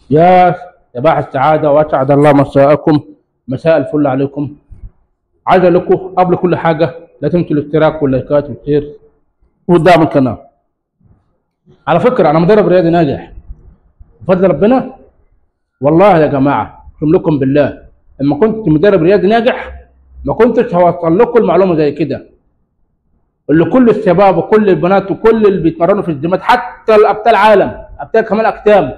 يا صباح السعادة وأسعد الله مساءكم مساء الفل عليكم عايز أقول لكم قبل كل حاجة لا تنسوا الاشتراك واللايكات والشير ودعم القناة على فكرة أنا مدرب رياضي ناجح بفضل ربنا والله يا جماعة أقسم لكم بالله لما كنت مدرب رياضي ناجح ما كنتش هوصل لكم المعلومة زي كده اللي كل الشباب وكل البنات وكل اللي بيتمرنوا في الجيمات حتى الابطال عالم ابطال كمال اجسام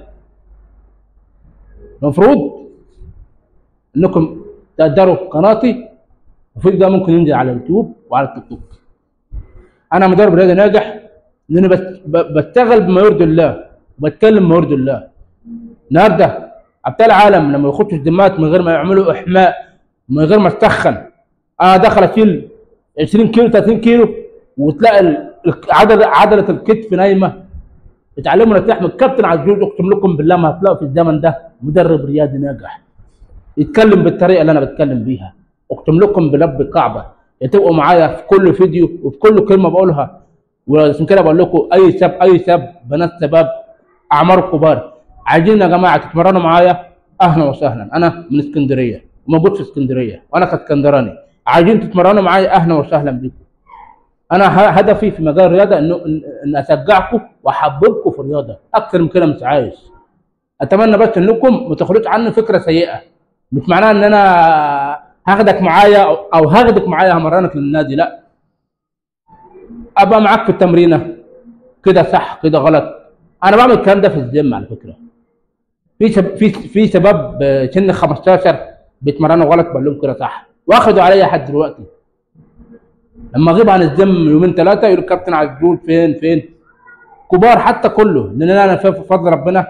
المفروض انكم تقدروا قناتي المفروض ده ممكن ينزل على اليوتيوب وعلى التيك توك انا مدرب رياضي ناجح لاني بس- ب- بشتغل بما يرضي الله وبتكلم بما يرضي الله النهارده ابطال العالم لما يخشوا الجيمات من غير ما يعملوا احماء من غير ما تسخن انا داخل اشيل 20 كيلو 30 كيلو وتلاقي ال- عضله عضله الكتف نايمه اتعلموا نصيحه من الكابتن عزوز اقسم لكم بالله ما هتلاقوا في الزمن ده مدرب رياضي ناجح يتكلم بالطريقه اللي انا بتكلم بيها اقسم لكم برب الكعبه تبقوا معايا في كل فيديو وفي كل كلمه بقولها وعشان كده بقول لكم اي شاب اي شاب بنات شباب اعمار كبار عايزين يا جماعه تتمرنوا معايا اهلا وسهلا انا من اسكندريه موجود في اسكندريه وانا كاسكندراني عايزين تتمرنوا معايا اهلا وسهلا بيكم انا ه- هدفي في مجال الرياضه انه ان إن اشجعكم واحببكم في الرياضه اكتر من كده مش عايز اتمنى بس انكم ما تاخدوش عني فكره سيئه مش معناها ان انا هاخدك معايا او أو هاخدك معايا همرنك للنادي لا ابقى معاك في التمرينه كده صح كده غلط انا بعمل الكلام ده في الجيم على فكره في شب... في في شباب آه، سن 15 بيتمرنوا غلط بقول لهم كده صح واخدوا عليا لحد دلوقتي لما اغيب عن الجيم يومين ثلاثه يقول الكابتن عزوز فين فين كبار حتى كله لان انا في فضل ربنا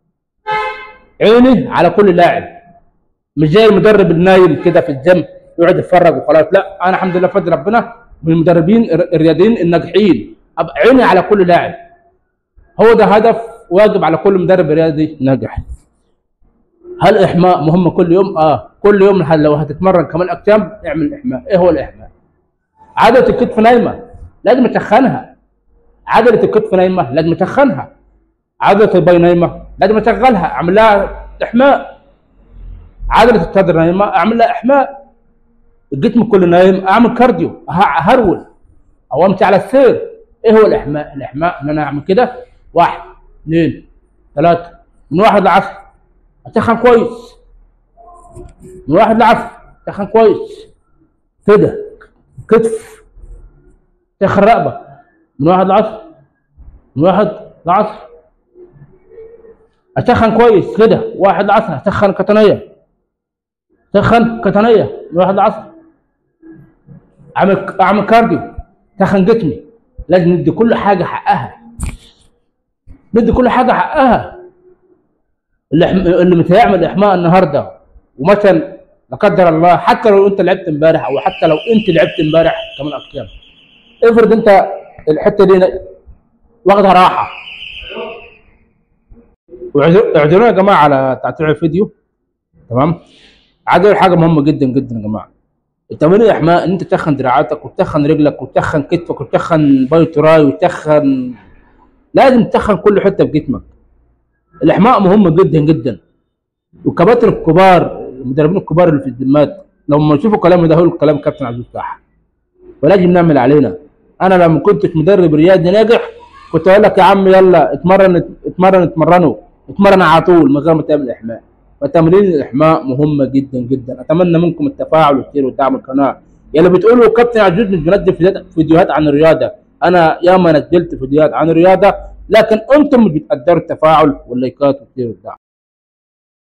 عيني على كل لاعب مش زي المدرب النايم كده في الجيم يقعد يتفرج وخلاص لا انا الحمد لله بفضل ربنا من المدربين الر- الرياضيين الناجحين ابقى عيني على كل لاعب هو ده هدف واجب على كل مدرب رياضي ناجح هل احماء مهم كل يوم اه كل يوم هل لو هتتمرن كمان اجسام اعمل احماء ايه هو الاحماء عضله الكتف نايمه لازم تسخنها عضله الكتف نايمه لازم تسخنها عضله الباي نايمه لازم اشغلها اعمل لها احماء عضله الصدر نايمه اعمل لها احماء الجسم كله نايم اعمل كارديو ه- هرول او امشي على السير ايه هو الاحماء الاحماء ان انا اعمل كده واحد اثنين ثلاثه من واحد لعشرة اسخن كويس من واحد لعشرة اسخن كويس كده كتف سخن رقبه من واحد لعشرة من واحد لعشرة اسخن كويس كده واحد لعشرة اسخن قطنيه سخن قطنيه من واحد لعشرة اعمل اعمل كارديو سخن جسمي لازم ندي كل حاجه حقها ندي كل حاجه حقها اللي إحم- اللي مش هيعمل احماء النهارده ومثلا لا قدر الله حتى لو انت لعبت امبارح او حتى لو انت لعبت امبارح كمان اقسام افرض انت الحته دي واخدها راحه واعذر- اعذرونا يا جماعه على تقطيع الفيديو تمام عايز اقول حاجه مهمه جدا جدا يا جماعه التمرين الاحماء ان انت تسخن دراعاتك وتسخن رجلك وتسخن كتفك وتسخن باي تراي وتسخن لازم تسخن كل حته في جسمك الاحماء مهم جدا جدا والكباتن الكبار المدربين الكبار اللي في الجيمات لما يشوفوا كلامي ده هيقولوا كلام كابتن عبد الفتاح ولازم نعمل علينا انا لما كنتش مدرب رياضي ناجح كنت اقول لك يا عم يلا اتمرن اتمرن اتمرنوا اتمرن على طول من غير ما تعمل احماء فتمرين الاحماء مهمه جدا جدا اتمنى منكم التفاعل والشير ودعم القناه يلا بتقولوا كابتن عزوز مش بينزل فيديوهات- فيديوهات عن الرياضه انا ياما نزلت فيديوهات عن الرياضه لكن انتم مش بتقدروا التفاعل واللايكات والشير والدعم